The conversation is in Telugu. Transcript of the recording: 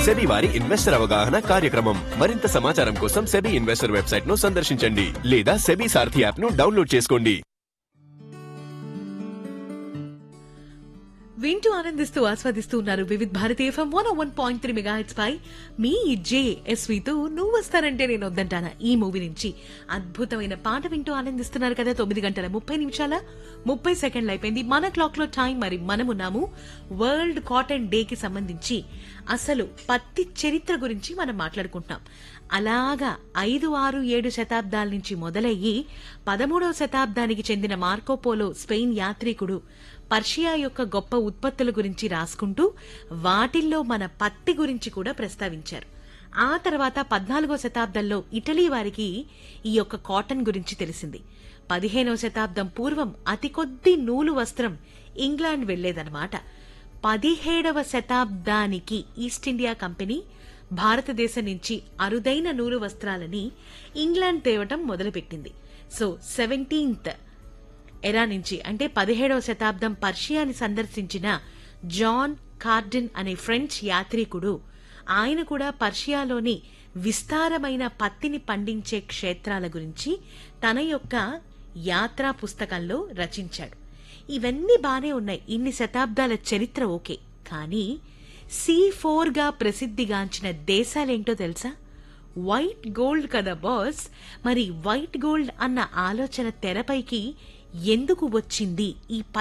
సెబీ వారి ఇన్వెస్టర్ అవగాహన కార్యక్రమం మరింత సమాచారం కోసం సెబీ ఇన్వెస్టర్ వెబ్సైట్ ను సందర్శించండి లేదా సెబీ సారథి యాప్ ను డౌన్లోడ్ చేసుకోండి వింటూ ఆనందిస్తూ ఆస్వాదిస్తూ ఉన్నారు Vividh Bharati FM one one point three megahertz పై మీ జే ఎస్వితో నువ్వు వస్తానంటే నేను వద్దంటానా ఈ మూవీ నుంచి అద్భుతమైన పాట వింటూ ఆనందిస్తున్నారు కదా తొమ్మిది గంటల ముప్పై నిమిషాల ముప్పై సెకండ్లు అయిపోయింది మన క్లాక్ లో టైం మరి మనమున్నాము వరల్డ్ కాటన్ డే కి సంబంధించి అసలు పత్తి చరిత్ర గురించి మనం మాట్లాడుకుంటున్నాం అలాగా ఐదు ఆరు ఏడు శతాబ్దాల నుంచి మొదలయ్యి పదమూడవ శతాబ్దానికి చెందిన మార్కోపోలో స్పెయిన్ యాత్రికుడు పర్షియా యొక్క గొప్ప ఉత్పత్తుల గురించి రాసుకుంటూ వాటిల్లో మన పత్తి గురించి కూడా ప్రస్తావించారు ఆ తర్వాత పద్నాలుగో శతాబ్దంలో ఇటలీ వారికి ఈ యొక్క కాటన్ గురించి తెలిసింది పదిహేనవ శతాబ్దం పూర్వం అతి కొద్ది నూలు వస్త్రం ఇంగ్లాండ్ వెళ్లేదన్నమాట పదిహేడవ శతాబ్దానికి ఈస్ట్ ఇండియా కంపెనీ భారతదేశం నుంచి అరుదైన నూలు వస్త్రాలని ఇంగ్లాండ్ తేవటం మొదలుపెట్టింది సో సెవెంటీన్త్ ఎరా నుంచి అంటే పదిహేడవ శతాబ్దం పర్షియాని సందర్శించిన జాన్ కార్డెన్ అనే ఫ్రెంచ్ యాత్రికుడు ఆయన కూడా పర్షియాలోని విస్తారమైన పత్తిని పండించే క్షేత్రాల గురించి తన యొక్క యాత్రా పుస్తకంలో రచించాడు ఇవన్నీ బానే ఉన్నాయి ఇన్ని శతాబ్దాల చరిత్ర ఓకే కానీ సి ఫోర్ గా ప్రసిద్ధిగాంచిన దేశాలేంటో తెలుసా వైట్ గోల్డ్ కదా బాస్ మరి వైట్ గోల్డ్ అన్న ఆలోచన తెరపైకి ఎందుకు వచ్చింది ఈ